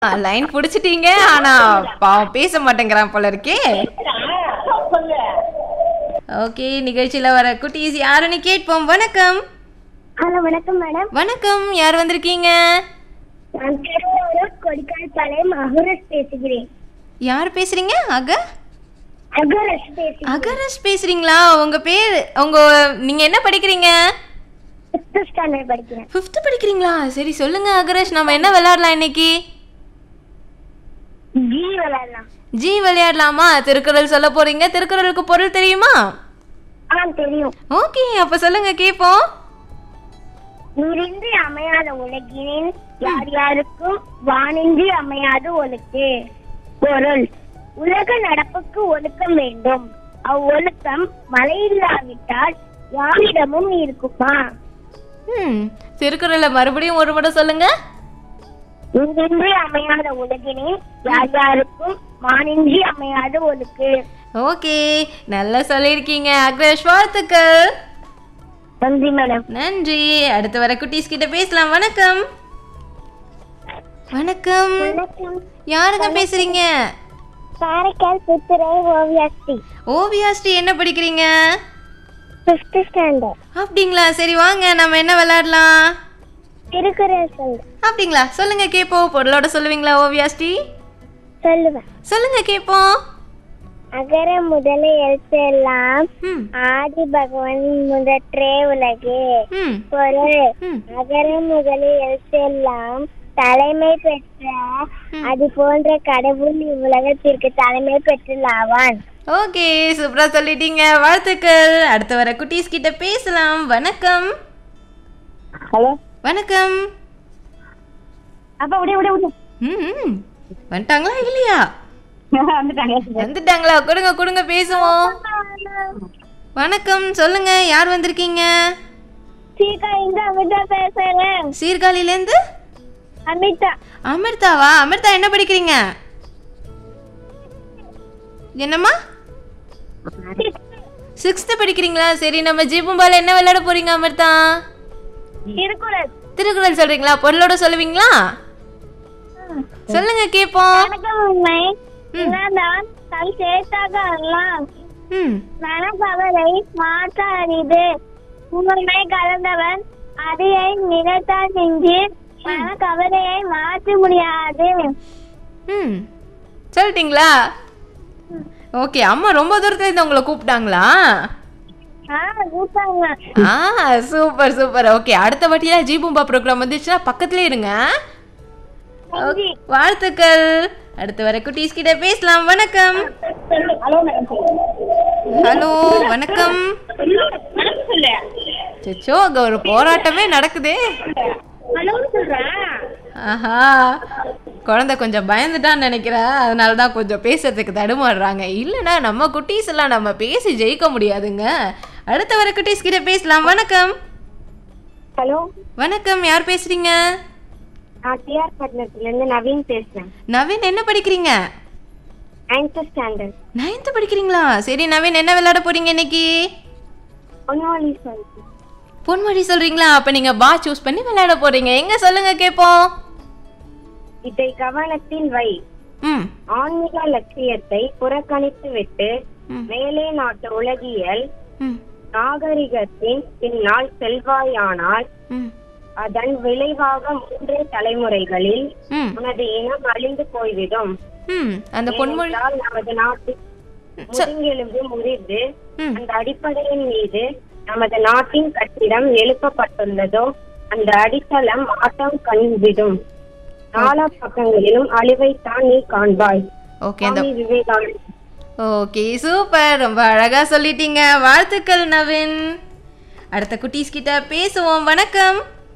Line புடிச்சிட்டீங்க ஆனா பாவம் பேச மாட்டேங்கிறான் போல இருக்கே ஓகே நிகழ்ச்சியில வர குட்டீஸ் யாருன்னு கேட்போம் வணக்கம் ஹலோ வணக்கம் மேடம் வணக்கம் யார் வந்திருக்கீங்க நான் திருவாரூர் கொடிக்கால் பாளையம் அகரஸ் பேசுகிறேன் யார் பேசுறீங்க அக அகரஸ் பேசுகிறேன் அகரஸ் பேசுறீங்களா உங்க பேர் உங்க நீங்க என்ன படிக்கிறீங்க ஃபிஃப்த் ஸ்டாண்டர்ட் படிக்கிறேன் ஃபிஃப்த் படிக்கிறீங்களா சரி சொல்லுங்க அகரஸ் நம்ம என்ன விளையாடலாம் இன்னைக்கு ஜி விளையாடலாம் ஜி விளையாடலாமா திருக்குறள் சொல்ல போறீங்க திருக்குறளுக்கு பொருள் தெரியுமா ஆ தெரியும் ஓகே அப்ப சொல்லுங்க கேப்போம் நீரின்றி அமையாத உலகினில் யார் யாருக்கும் வானின்றி அமையாத ஒழுக்கு பொருள் உலக நடப்புக்கு ஒழுக்கம் வேண்டும் அவ்வொழுக்கம் மழையில்லாவிட்டால் யாரிடமும் இருக்குமா ம் திருக்குறளை மறுபடியும் ஒரு முறை சொல்லுங்க நீரின்றி அமையாத உலகினில் யார் யாருக்கும் வானின்றி அமையாத ஒழுக்கு ஓகே நல்லா சொல்லியிருக்கீங்க அக்ரேஷ் வாழ்த்துக்கள் நன்றி மேடம் நன்றி அடுத்து வர குட்டீஸ் கிட்ட பேசலாம் வணக்கம் வணக்கம் வணக்கம் யாருங்க பேசுறீங்க காரைக்கால் புத்துரை ஓவியாஸ்ரீ ஓவியாஸ்ரீ என்ன படிக்கிறீங்க ஃபிஃப்த் ஸ்டாண்டர்ட் அப்படிங்களா சரி வாங்க நம்ம என்ன விளையாடலாம் திருக்குறள் சொல்லு அப்படிங்களா சொல்லுங்க கேப்போம் பொருளோட சொல்லுவீங்களா ஓவியாஸ்ரீ சொல்லுவேன் சொல்லுங்க கேப்போம் அகர முதல எழுத்து எல்லாம் ம் ஆதி பகவன் முதற்றே உலகு ம் பொருள் ம் அகர முதல எழுத்து எல்லாம் தலைமை பெற்ற அது போன்ற கடவுள் இவ்வுலகத்திற்கு தலைமை பெற்றுள்ளாவான் ஓகே சூப்பரா சொல்லிட்டீங்க வாழ்த்துக்கள் அடுத்து வர குட்டீஸ் கிட்ட பேசலாம் வணக்கம் ஹலோ வணக்கம் அப்பா விட விட விட ம் ம். வந்துட்டாங்களா இல்லையா வந்துட்டாங்க வந்துட்டாங்களா கொடுங்க கொடுங்க பேசுவோம் வணக்கம் சொல்லுங்க யார் வந்திருக்கீங்க சீக்கா இங்க அமிர்தா பேசுறேன் சீர்காழிலேருந்து அமிர்தா அமிர்தாவா அமிர்தா என்ன படிக்கிறீங்க என்னம்மா சிக்ஸ்த்து படிக்கிறீங்களா சரி நம்ம ஜீபும்பால என்ன விளையாட போறீங்க அமிர்தா திருக்குறள் திருக்குறள் சொல்றீங்களா பொருளோட சொல்லுவீங்களா சொல்லுங்க கேப்போம் வணக்கம் உண்மை என்னதான் தன் சேர்த்தாக அல்லாம் ம் மனக்கவலை மாற்ற அரிது உண்மை கலந்தவன் அதையை நினைத்தால் நின்று மனக்கவலையை மாற்ற முடியாது ம் சொல்லிட்டீங்களா ஓகே அம்மா ரொம்ப தூரத்துல இருந்து உங்களை கூப்பிட்டாங்களா ஆ கூட்டாங்க ஆ சூப்பர் சூப்பர் ஓகே அடுத்த வாட்டிலாம் ஜீபூம்பா ப்ரோக்ராம் வந்துச்சுன்னா பக்கத்துலயே இருங்க நன்றி. வாழ்த்துக்கள் அடுத்து வர குட்டீஸ் கிட்ட பேசலாம் வணக்கம் ஹலோ மேடம் ஹலோ வணக்கம் சச்சோ அங்க ஒரு போராட்டமே நடக்குதே ஹலோ சொல்றேன் ஆஹா குழந்தை கொஞ்சம் பயந்துட்டான்னு நினைக்கிறேன் அதனால தான் கொஞ்சம் பேசுறதுக்கு தடுமாறுறாங்க இல்லைன்னா நம்ம குட்டீஸ் எல்லாம் நம்ம பேசி ஜெயிக்க முடியாதுங்க அடுத்த வர குட்டீஸ் கிட்ட பேசலாம் வணக்கம் ஹலோ வணக்கம் யார் பேசுறீங்க நான் டிஆர் பட்டணத்துல இருந்து நவீன் பேசுறேன் நவீன் என்ன படிக்கிறீங்க நைன்த் ஸ்டாண்டர்ட் நைன்த்து படிக்கிறீங்களா சரி நவீன் என்ன விளையாட போறீங்க இன்னைக்கு ஒன்னாலி சொல்றேன் பொன்மொழி சொல்றீங்களா அப்ப நீங்க பா சூஸ் பண்ணி விளையாட போறீங்க எங்க சொல்லுங்க கேப்போம் இதை கவனத்தில் வை ம் ஆன்மீக லட்சியத்தை புறக்கணித்து விட்டு ம். மேலே நாட்டு உலகியல் ம் நாகரிகத்தின் பின்னால் செல்வாயானால் ம் அதன் விளைவாக மூன்றே தலைமுறைகளில் ம் உனது இனம் அழிந்து போய்விடும் ம் அந்த பொன்மொழி ஏனென்றால் நமது நாட்டு முதுங்கெலும்பு முறிந்து ம் அந்த அடிப்படையின் மீது நமது நாட்டின் கட்டிடம் எழுப்பப்பட்டுள்ளதோ அந்த அடித்தளம் ஆட்டம் கண்விடும் நாலா பக்கங்களிலும் அழிவைத்தான் நீ காண்பாய் ஓகே அந்த சுவாமி விவேகானந்தர் ஓகே சூப்பர் ரொம்ப அழகா சொல்லிட்டீங்க வாழ்த்துக்கள் நவீன் அடுத்த குட்டீஸ் கிட்ட பேசுவோம் வணக்கம்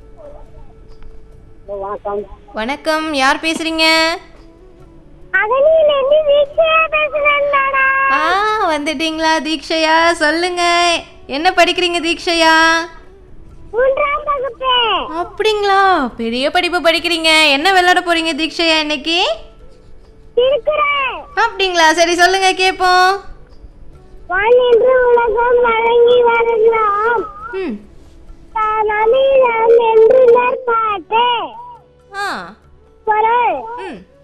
வணக்கம் வணக்கம் யார் பேசுறீங்க அகனியிலிருந்து வீட்சையா பேசுறேன்டாடா ஆ வந்துட்டீங்களா தீக்ஷயா சொல்லுங்க என்ன படிக்கிறீங்க தீக்ஷயா மூன்றாம் வகுப்பு அப்படிங்களா பெரிய படிப்பு படிக்கிறீங்க என்ன விளையாட போறீங்க தீக்ஷயா இன்னைக்கு திருக்குறள் அப்படிங்களா சரி சொல்லுங்க கேப்போம் வான் என்று உலகம் வழங்கி வரலாம் ம் நவீனம் என்று பாட்டு ஆ பொருள் ம்